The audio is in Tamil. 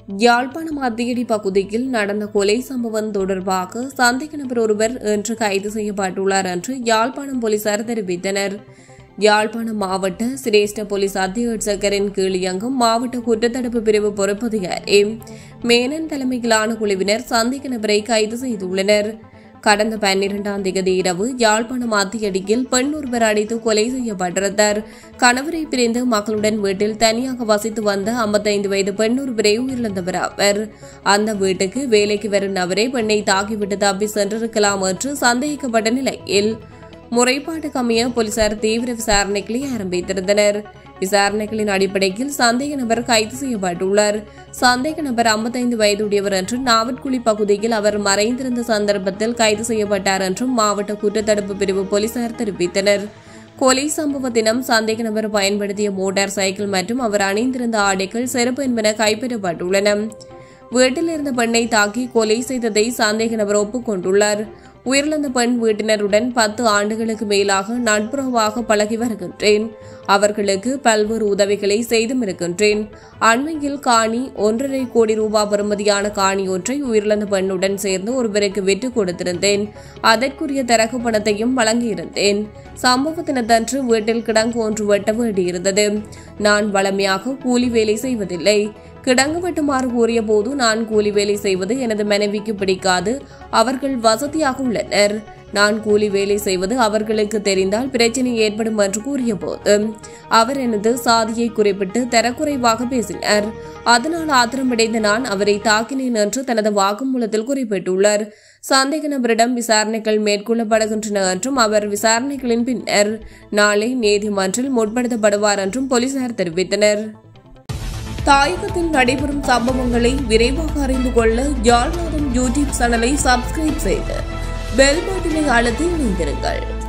யாழ்ப்பாணம் அத்தியடி பகுதியில் நடந்த கொலை சம்பவம் தொடர்பாக சந்தேக நபர் ஒருவர் இன்று கைது செய்யப்பட்டுள்ளார் என்று யாழ்ப்பாணம் போலீசார் தெரிவித்தனர் யாழ்ப்பாணம் மாவட்ட சிரேஷ்ட போலீஸ் அத்தியட்சகரின் கீழ் இயங்கும் மாவட்ட குற்றத்தடுப்பு பிரிவு பொறுப்பதிகாரி மேனன் தலைமையிலான குழுவினர் சந்தேக நபரை கைது செய்துள்ளனர் கடந்த பன்னிரெண்டாம் தேதி இரவு யாழ்ப்பாணம் ஆத்தியடியில் பெண் ஒருவர் அடித்து கொலை செய்யப்பட்டிருந்தார் கணவரை பிரிந்து மக்களுடன் வீட்டில் தனியாக வசித்து வந்த 55 வயது பெண் ஒருவரை உயிரிழந்தவர் அவர் அந்த வீட்டுக்கு வேலைக்கு வரும் நபரை பெண்ணை தாக்கிவிட்டு தப்பி சென்றிருக்கலாம் என்று சந்தேகிக்கப்பட்ட நிலையில் முறைப்பாட்டுக்கு அமைய போலீசார் தீவிர விசாரணைகளை ஆரம்பித்திருந்தனர் விசாரணைகளின் அடிப்படையில் சந்தேக நபர் கைது செய்யப்பட்டுள்ளார் சந்தேக நபர் 55 வயதுடையவர் என்றும் நாவட்குழி பகுதியில் அவர் மறைந்திருந்த சந்தர்ப்பத்தில் கைது செய்யப்பட்டார் என்றும் மாவட்ட குற்றத்தடுப்பு பிரிவு போலீசார் தெரிவித்தனர் கொலை சம்பவ தினம் சந்தேக நபர் பயன்படுத்திய மோட்டார் சைக்கிள் மற்றும் அவர் அணிந்திருந்த ஆடைகள் செருப்பு என்பன கைப்பற்றப்பட்டுள்ளன வீட்டில் இருந்த பெண்ணை தாக்கி கொலை செய்ததை சந்தேக நபர் ஒப்புக்கொண்டுள்ளார் உயிரிழந்த பெண் வீட்டினருடன் பத்து ஆண்டுகளுக்கு மேலாக நட்புறவாக பழகி வருகின்றேன் அவர்களுக்கு பல்வேறு உதவிகளை செய்தும் இருக்கின்றேன் அண்மையில் காணி ஒன்றரை கோடி ரூபாய் பெறுமதியான காணி ஒன்றை உயிரிழந்த பெண்ணுடன் சேர்ந்து ஒருவருக்கு விற்று கொடுத்திருந்தேன் அதற்குரிய தரகு பணத்தையும் வழங்கியிருந்தேன் சம்பவ தினத்தன்று வீட்டில் கிடங்கு ஒன்று வெட்ட வேண்டியிருந்தது நான் வளமையாக கூலி வேலை செய்வதில்லை கிடங்கு வெட்டுமாறு கூறிய போது நான் கூலி வேலை செய்வது எனது மனைவிக்கு பிடிக்காது அவர்கள் வசதியாக உள்ளனர் நான் கூலி வேலை செய்வது அவர்களுக்கு தெரிந்தால் பிரச்சனை ஏற்படும் என்று கூறிய போது அவர் எனது சாதியை குறிப்பிட்டு தரக்குறைவாக பேசினார் அதனால் ஆத்திரமடைந்த நான் அவரை தாக்கினேன் என்று தனது வாக்குமூலத்தில் குறிப்பிட்டுள்ளார் சந்தேக நபரிடம் விசாரணைகள் மேற்கொள்ளப்படுகின்றன என்றும் அவர் விசாரணைகளின் பின்னர் நாளை நீதிமன்றில் முற்படுத்தப்படுவார் என்றும் போலீசார் தெரிவித்தனர் தாயகத்தில் நடைபெறும் சம்பவங்களை விரைவாக அறிந்து கொள்ள யாழ்நாதம் யூடியூப் சேனலை சப்ஸ்கிரைப் செய்து பெல் பட்டனை அழுத்தி இணைந்திருங்கள்